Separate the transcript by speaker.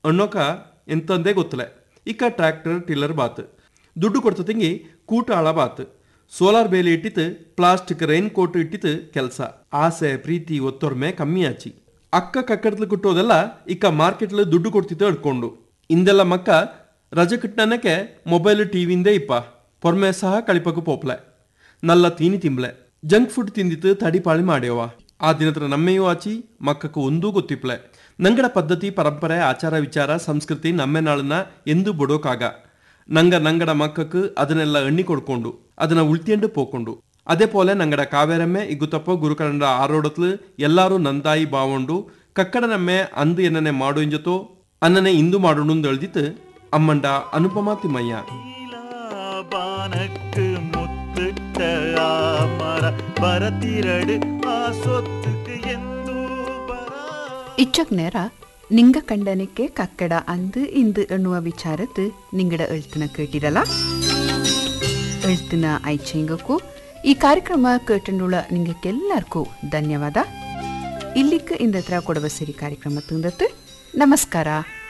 Speaker 1: ಅನ್ನೋಕ ಎಂತಂದೇ ಗೊತ್ತಲೆ ಇಕ್ಕ ಟ್ರ್ಯಾಕ್ಟರ್ ಟಿಲ್ಲರ್ ಬಾತ್ ದುಡ್ಡು ಕೊಡ್ತತಿಂಗಿ ಕೂಟ ಆಳ ಬಾತ್ ಸೋಲಾರ್ ಬೇಲಿ ಇಟ್ಟಿತ್ತು ಪ್ಲಾಸ್ಟಿಕ್ ರೈನ್ ಕೋಟ್ ಇಟ್ಟಿತ್ತು ಕೆಲಸ ಆಸೆ ಪ್ರೀತಿ ಒತ್ತೊರ್ಮೆ ಕಮ್ಮಿ ಆಚಿ ಅಕ್ಕ ಕಕ್ಕಡ್ಲು ಕುಟ್ಟೋದೆಲ್ಲ ಇಕ್ಕ ಮಾರ್ಕೆಟ್ಲು ದುಡ್ಡು ಕೊಡ್ತಿತ್ತು ಹಿಡ್ಕೊಂಡು ಇಂದೆಲ್ಲ ಮಕ್ಕ ರಜೆ ಕಿಟ್ಟನಕ್ಕೆ ಮೊಬೈಲ್ ಟಿವಿಂದೇ ಇಪ್ಪ ಪೊರ್ಮೆ ಸಹ ಕಳಿಪಕ್ಕೆ ಪೋಪ್ಲೆ ನಲ್ಲ ತೀನಿ ತಿಂಬ್ಲೆ ಜಂಕ್ ಫುಡ್ ತಿಂದಿತ್ತು ತಡಿಪಾಳಿ ಮಾಡ್ಯವ ಆ ದಿನತ್ರ ನಮ್ಮೆಯೂ ಆಚಿ ಮಕ್ಕಕ್ಕೆ ಒಂದೂ ಗೊತ್ತಿಪ್ಲೆ ನಂಗಡ ಪದ್ಧತಿ ಪರಂಪರೆ ಆಚಾರ ವಿಚಾರ ಸಂಸ್ಕೃತಿ ನಮ್ಮೆ ನಾಳನ್ನ ಎಂದೂ ಬಿಡೋಕಾಗ ನಂಗ ನಂಗಡ ಮಕ್ಕಕ್ಕೆ ಅದನ್ನೆಲ್ಲ ಎಣ್ಣಿ ಕೊಡ್ಕೊಂಡು ಅದನ್ನ ಉಳ್ತಿಯಂಡು ಪೋಕೊಂಡು ಅದೇ ಪೋಲೆ ನಂಗಡ ಕಾವೇರಮ್ಮೆ ಇಗುತ್ತಪ್ಪ ಗುರುಕರಂಡ ಆರೋಡತ್ಲು ಎಲ್ಲಾರು ನಂದಾಯಿ ಬಾವೊಂಡು ಕಕ್ಕಡ ನಮ್ಮೆ ಅಂದು ಎನ್ನನೆ ಮಾಡು ಇಂಜತೋ ಅನ್ನನೆ ಇಂದು ಮಾಡೋಣ ಎಳ್ದಿತ್ತು ಅಮ್ಮಂಡ ಅನುಪಮಾ ತಿಮ್ಮಯ್ಯ
Speaker 2: பானக்கு முத்துட்ட ஆமர பரத்திரடு ஆ சொத்துக்கு எந்தூ பரா
Speaker 3: ಇಚ್ಚಕ್ ನೇರ ನಿಂಗ ಕಂಡನಕ್ಕೆ ಕಕ್ಕಡ ಅಂದು ಇಂದು ಎನ್ನುವ ವಿಚಾರದ್ದು ನಿಂಗಡ ಎಳ್ತನ ಕೇಟಿರಲ್ಲ ಎಳ್ತನ ಐಚೆಂಗಕ್ಕೂ ಈ ಕಾರ್ಯಕ್ರಮ ಕೇಟಂಡುಳ ನಿಂಗಕ್ಕೆಲ್ಲರಿಗೂ ಧನ್ಯವಾದ ಇಲ್ಲಿಕ್ಕ ಇಂದತ್ರ ಕೊಡವ ಸಿರಿ ಕಾರ್ಯಕ್ರಮ ತುಂದತ್ತು ನಮಸ್ಕಾರ